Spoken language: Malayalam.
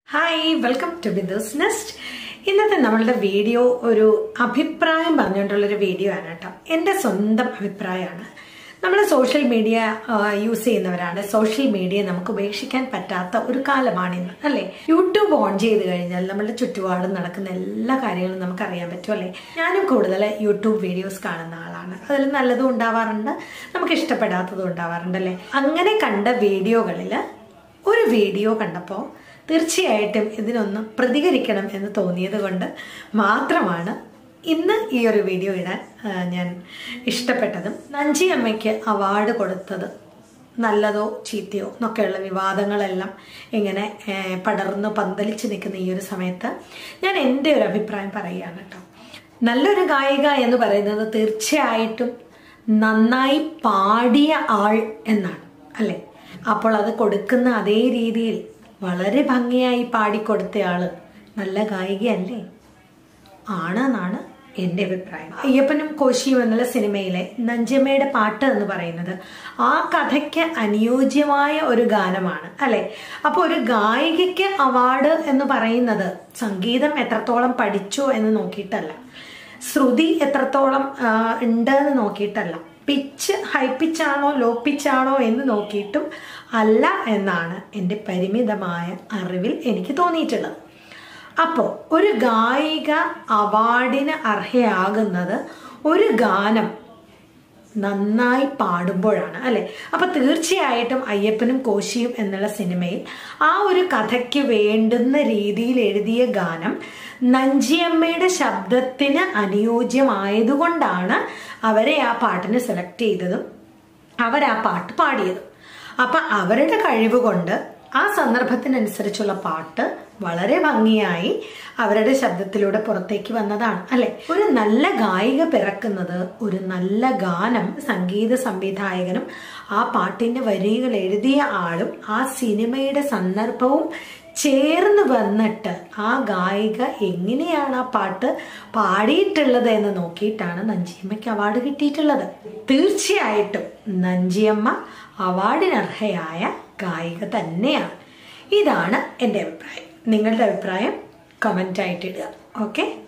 hi welcome to Bindu's nest ഇന്നത്തെ നമ്മളുടെ വീഡിയോ ഒരു അഭിപ്രായം പറഞ്ഞുകൊണ്ടുള്ളൊരു വീഡിയോ ആണ് കേട്ടോ എൻ്റെ സ്വന്തം അഭിപ്രായമാണ് നമ്മൾ സോഷ്യൽ മീഡിയ യൂസ് ചെയ്യുന്നവരാണ് സോഷ്യൽ മീഡിയ നമുക്ക് ഉപേക്ഷിക്കാൻ പറ്റാത്ത ഒരു കാലമാണിന്ന് അല്ലേ യൂട്യൂബ് ഓൺ ചെയ്ത് കഴിഞ്ഞാൽ നമ്മളുടെ ചുറ്റുപാടും നടക്കുന്ന എല്ലാ കാര്യങ്ങളും നമുക്ക് അറിയാൻ പറ്റും അല്ലേ ഞാനും കൂടുതൽ യൂട്യൂബ് വീഡിയോസ് കാണുന്ന ആളാണ് അതിൽ നല്ലതും ഉണ്ടാവാറുണ്ട് നമുക്ക് ഇഷ്ടപ്പെടാത്തതും ഉണ്ടാവാറുണ്ട് അല്ലേ അങ്ങനെ കണ്ട വീഡിയോകളിൽ ഒരു വീഡിയോ കണ്ടപ്പോൾ തീർച്ചയായിട്ടും ഇതിനൊന്ന് പ്രതികരിക്കണം എന്ന് തോന്നിയത് കൊണ്ട് മാത്രമാണ് ഇന്ന് ഈ ഒരു വീഡിയോ ഇടാൻ ആ, ഞാൻ ഇഷ്ടപ്പെട്ടതും നഞ്ചി അമ്മയ്ക്ക് അവാർഡ് കൊടുത്തത് നല്ലതോ ചീത്തയോ എന്നൊക്കെയുള്ള വിവാദങ്ങളെല്ലാം ഇങ്ങനെ ഏ, പടർന്ന് പന്തലിച്ച് നിൽക്കുന്ന ഈ ഒരു സമയത്ത് ഞാൻ എൻ്റെ ഒരു അഭിപ്രായം പറയുകയാണ് കേട്ടോ നല്ലൊരു ഗായിക എന്ന് പറയുന്നത് തീർച്ചയായിട്ടും നന്നായി പാടിയ ആൾ എന്നാണ് അല്ലേ അപ്പോൾ അത് കൊടുക്കുന്ന അതേ രീതിയിൽ വളരെ ഭംഗിയായി പാടിക്കൊടുത്തയാള് നല്ല ഗായികയല്ലേ ആണെന്നാണ് എൻ്റെ അഭിപ്രായം അയ്യപ്പനും കോശിയും എന്നുള്ള സിനിമയിലെ നഞ്ചമ്മയുടെ പാട്ട് എന്ന് പറയുന്നത് ആ കഥയ്ക്ക് അനുയോജ്യമായ ഒരു ഗാനമാണ് അല്ലെ അപ്പോൾ ഒരു ഗായികയ്ക്ക് അവാർഡ് എന്ന് പറയുന്നത് സംഗീതം എത്രത്തോളം പഠിച്ചു എന്ന് നോക്കിയിട്ടല്ല ശ്രുതി എത്രത്തോളം ആ, ഉണ്ട് എന്ന് നോക്കിയിട്ടല്ല പിച്ച് ഹൈ പിച്ചാണോ ലോ പിച്ചാണോ എന്ന് നോക്കിയിട്ടും അല്ല എന്നാണ് എൻ്റെ പരിമിതമായ അറിവിൽ എനിക്ക് തോന്നിയിട്ടുള്ളത് അപ്പോൾ ഒരു ഗായിക അവാർഡിന് അർഹയാകുന്നത് ഒരു ഗാനം നന്നായി പാടുമ്പോഴാണ് അല്ലെ അപ്പൊ തീർച്ചയായിട്ടും അയ്യപ്പനും കോശിയും എന്നുള്ള സിനിമയിൽ ആ ഒരു കഥയ്ക്ക് വേണ്ടുന്ന രീതിയിൽ എഴുതിയ ഗാനം നഞ്ചിയമ്മയുടെ ശബ്ദത്തിന് അനുയോജ്യമായതുകൊണ്ടാണ് അവരെ ആ പാട്ടിന് സെലക്ട് ചെയ്തതും അവർ ആ പാട്ട് പാടിയതും അപ്പൊ അവരുടെ കഴിവ് കൊണ്ട് ആ സന്ദർഭത്തിനനുസരിച്ചുള്ള പാട്ട് വളരെ ഭംഗിയായി അവരുടെ ശബ്ദത്തിലൂടെ പുറത്തേക്ക് വന്നതാണ് അല്ലെ ഒരു നല്ല ഗായിക പിറക്കുന്നത് ഒരു നല്ല ഗാനം സംഗീത സംവിധായകനും ആ പാട്ടിന്റെ വരികൾ എഴുതിയ ആളും ആ സിനിമയുടെ സന്ദർഭവും ചേർന്ന് വന്നിട്ട് ആ ഗായിക എങ്ങനെയാണ് ആ പാട്ട് പാടിയിട്ടുള്ളത് എന്ന് നോക്കിയിട്ടാണ് നഞ്ചിയമ്മയ്ക്ക് അവാർഡ് കിട്ടിയിട്ടുള്ളത് തീർച്ചയായിട്ടും നഞ്ചിയമ്മ അവാർഡിനർഹയായ ഗായിക തന്നെയാണ് ഇതാണ് എൻ്റെ അഭിപ്രായം നിങ്ങളുടെ അഭിപ്രായം കമൻ്റ് ആയിട്ട് ഇടുക ഓക്കെ